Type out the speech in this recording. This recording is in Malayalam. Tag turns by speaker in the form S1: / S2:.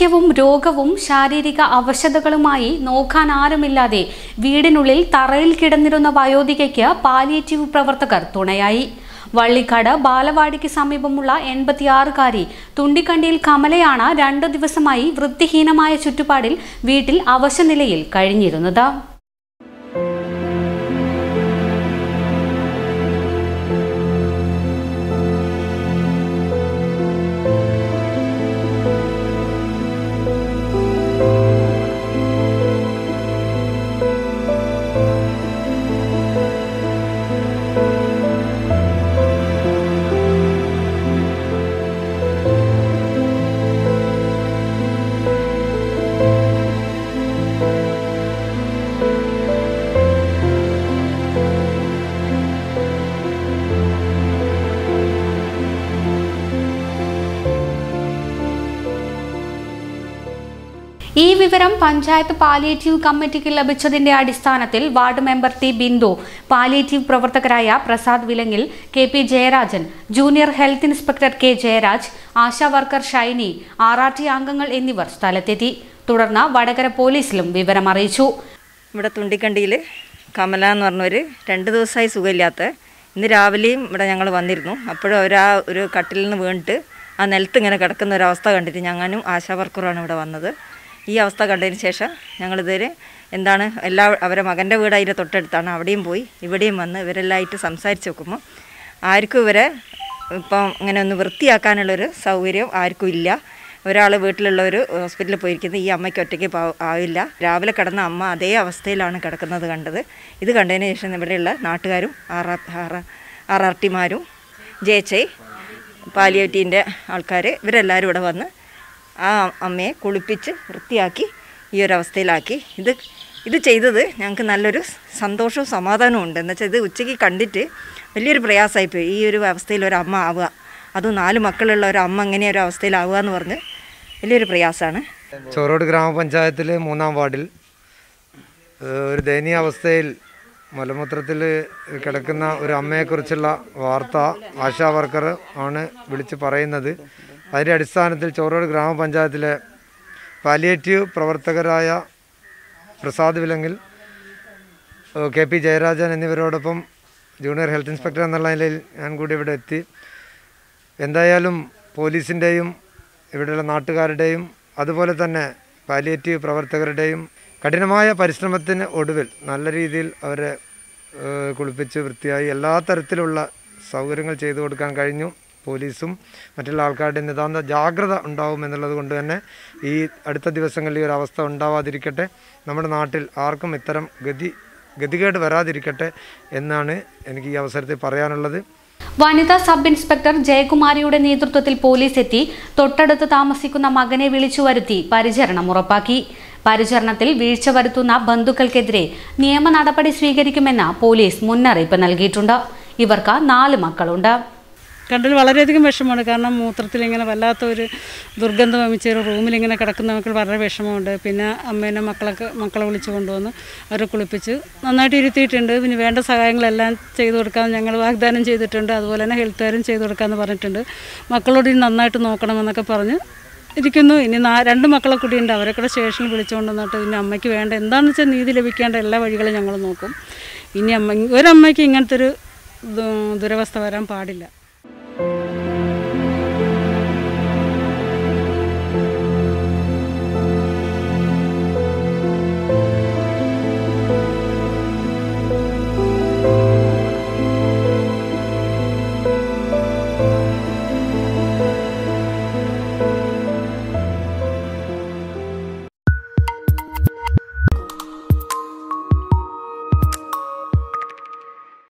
S1: വാർദ്ധക്യവും രോഗവും ശാരീരിക അവശതകളുമായി നോക്കാൻ ആരുമില്ലാതെ വീടിനുള്ളിൽ തറയിൽ കിടന്നിരുന്ന വയോധികയ്ക്ക് പാലിയേറ്റീവ് പ്രവർത്തകർ തുണയായി വള്ളിക്കാട് ബാലവാടിക്ക് സമീപമുള്ള എൺപത്തിയാറുകാരി തുണ്ടിക്കണ്ടിയിൽ കമലയാണ് രണ്ടു ദിവസമായി വൃത്തിഹീനമായ ചുറ്റുപാടിൽ വീട്ടിൽ അവശനിലയിൽ കഴിഞ്ഞിരുന്നത് ഈ വിവരം പഞ്ചായത്ത് പാലിയേറ്റീവ് കമ്മിറ്റിക്ക് ലഭിച്ചതിന്റെ അടിസ്ഥാനത്തിൽ ward member T Bindu palliative പ്രവർത്തകരായ Prasad Vilangil K P Jayarajan junior health inspector K Jayaraj Asha worker Shiny R R T അംഗങ്ങൾ എന്നിവർ സ്ഥലത്തെത്തി തുടർന്ന് വടകര പോലീസിലും വിവരം അറിയിച്ചു
S2: ഇവിടെ തുണ്ടിക്കണ്ടിയിൽ കമല എന്ന് പറഞ്ഞൊരു രണ്ട് ദിവസമായി സുഖമില്ലാത്ത ഇന്ന് രാവിലെയും ഇവിടെ ഞങ്ങൾ വന്നിരുന്നു അപ്പോഴും അവർ ആ ഒരു കട്ടിലിൽ നിന്ന് വീണിട്ട് ആ നിലത്ത് ഇങ്ങനെ കിടക്കുന്ന ഒരു അവസ്ഥ കണ്ടിട്ട് ഞങ്ങളും ആശാ വർക്കറുമാണ് ഇവിടെ വന്നത് ഈ അവസ്ഥ കണ്ടതിന് ശേഷം ഞങ്ങളിതുവരെ എന്താണ് എല്ലാ അവരെ മകൻ്റെ വീട് അതിൻ്റെ തൊട്ടടുത്താണ് അവിടെയും പോയി ഇവിടെയും വന്ന് ഇവരെല്ലാമായിട്ട് സംസാരിച്ച് നോക്കുമ്പോൾ ആർക്കും ഇവരെ ഇപ്പം ഇങ്ങനെ ഒന്ന് വൃത്തിയാക്കാനുള്ളൊരു സൗകര്യം ആർക്കും ഇല്ല ഒരാൾ വീട്ടിലുള്ളവർ ഹോസ്പിറ്റലിൽ പോയിരിക്കുന്നത് ഈ അമ്മയ്ക്ക് ഒറ്റയ്ക്ക് പാ- ആവില്ല രാവിലെ കിടന്ന അമ്മ അതേ അവസ്ഥയിലാണ് കിടക്കുന്നത് കണ്ടത് ഇത് കണ്ടതിന് ശേഷം ഇവിടെയുള്ള നാട്ടുകാരും ആർ ആർ ആർ ആർ ടിമാരും ജെ എച്ച് ഐ പാലിയേറ്റീൻ്റെ ആൾക്കാർ ഇവരെല്ലാവരും ഇവിടെ വന്ന് ആ അമ്മയെ കുളിപ്പിച്ച് വൃത്തിയാക്കി ഈ ഒരു അവസ്ഥയിലാക്കി ഇത് ഇത് ചെയ്തത് ഞങ്ങൾക്ക് നല്ലൊരു സന്തോഷവും സമാധാനവും ഉണ്ട് എന്ന് വെച്ചാൽ ഇത് ഉച്ചയ്ക്ക് കണ്ടിട്ട് വലിയൊരു പ്രയാസമായിപ്പോയി ഈ ഒരു അവസ്ഥയിൽ ഒരു അമ്മ ആവുക അതും നാല് മക്കളുള്ള ഒരു അമ്മ ഇങ്ങനെ ഒരു അവസ്ഥയിലാവുക എന്ന് പറഞ്ഞ് വലിയൊരു പ്രയാസമാണ്
S3: ചോറോട് ഗ്രാമപഞ്ചായത്തിലെ മൂന്നാം വാർഡിൽ ഏഹ്, ഒരു ദയനീയ അവസ്ഥയിൽ മലമൂത്രത്തിൽ കിടക്കുന്ന ഒരു അമ്മയെക്കുറിച്ചുള്ള വാർത്ത ആശാ വർക്കർ ആണ് വിളിച്ച് പറയുന്നത് അതിൻ്റെ അടിസ്ഥാനത്തിൽ ചോറോട് ഗ്രാമപഞ്ചായത്തിലെ പാലിയേറ്റീവ് പ്രവർത്തകരായ പ്രസാദ് വിലങ്ങിൽ ഏഹ്, കെ പി ജയരാജൻ എന്നിവരോടൊപ്പം ജൂനിയർ ഹെൽത്ത് ഇൻസ്പെക്ടർ എന്നുള്ള നിലയിൽ ഞാൻ കൂടി ഇവിടെ എത്തി എന്തായാലും പോലീസിൻ്റെയും ഇവിടെയുള്ള നാട്ടുകാരുടെയും അതുപോലെ തന്നെ പാലിയേറ്റീവ് പ്രവർത്തകരുടെയും കഠിനമായ പരിശ്രമത്തിന് ഒടുവിൽ നല്ല രീതിയിൽ അവരെ ഏഹ്, കുളിപ്പിച്ച് വൃത്തിയായി എല്ലാ തരത്തിലുള്ള സൗകര്യങ്ങൾ ചെയ്തു കൊടുക്കാൻ കഴിഞ്ഞു പോലീസും മറ്റുള്ള ആൾക്കാരുടെ നിതാന്ത ജാഗ്രത ഉണ്ടാവും എന്നുള്ളത് കൊണ്ട് തന്നെ ഈ അടുത്ത ദിവസങ്ങളിൽ ഈ ഒരു അവസ്ഥ ഉണ്ടാവാതിരിക്കട്ടെ നമ്മുടെ നാട്ടിൽ ആർക്കും ഇത്തരം ഗതി ഗതികേട് വരാതിരിക്കട്ടെ എന്നാണ് എനിക്ക് ഈ അവസരത്തിൽ പറയാനുള്ളത്
S1: വനിതാ സബ് ഇൻസ്പെക്ടർ ജയകുമാരിയുടെ നേതൃത്വത്തിൽ പോലീസ് എത്തി തൊട്ടടുത്ത് താമസിക്കുന്ന മകനെ വിളിച്ചു വരുത്തി പരിചരണം ഉറപ്പാക്കി പരിചരണത്തിൽ വീഴ്ച വരുത്തുന്ന ബന്ധുക്കൾക്കെതിരെ നിയമ നടപടി സ്വീകരിക്കുമെന്ന് പോലീസ് മുന്നറിയിപ്പ് നൽകിയിട്ടുണ്ട് ഇവർക്ക് നാല് മക്കളുണ്ട്
S4: കണ്ടതിൽ വളരെയധികം വിഷമമുണ്ട് കാരണം മൂത്രത്തിൽ ഇങ്ങനെ വല്ലാത്ത ഒരു ദുർഗന്ധം വമിച്ച ഒരു റൂമിൽ ഇങ്ങനെ കിടക്കുന്ന മക്കൾ വളരെ വിഷമമുണ്ട് പിന്നെ അമ്മേനെ മക്കളൊക്കെ മക്കളെ വിളിച്ചു കൊണ്ടുവന്ന് അവരെ കുളിപ്പിച്ച് നന്നായിട്ട് ഇരുത്തിയിട്ടുണ്ട് പിന്നെ വേണ്ട സഹായങ്ങളെല്ലാം ചെയ്തു കൊടുക്കാൻ ഞങ്ങൾ വാഗ്ദാനം ചെയ്തിട്ടുണ്ട് അതുപോലെ തന്നെ ഹെൽത്തുകാരും ചെയ്തു കൊടുക്കാമെന്ന് പറഞ്ഞിട്ടുണ്ട് മക്കളോട് ഇനി നന്നായിട്ട് നോക്കണമെന്നൊക്കെ പറഞ്ഞ് ഇരിക്കുന്നു ഇനി നാ രണ്ട് മക്കളെ കൂടിയുണ്ട് അവരെ കൂടെ സ്റ്റേഷനിൽ വിളിച്ചുകൊണ്ട് വന്നിട്ട് ഇനി അമ്മയ്ക്ക് വേണ്ട എന്താണെന്ന് വെച്ചാൽ നീതി ലഭിക്കേണ്ട എല്ലാ വഴികളും ഞങ്ങൾ നോക്കും ഇനി അമ്മ ഒരമ്മയ്ക്ക് ഇങ്ങനത്തെ ഒരു ദു- ദുരവസ്ഥ വരാൻ പാടില്ല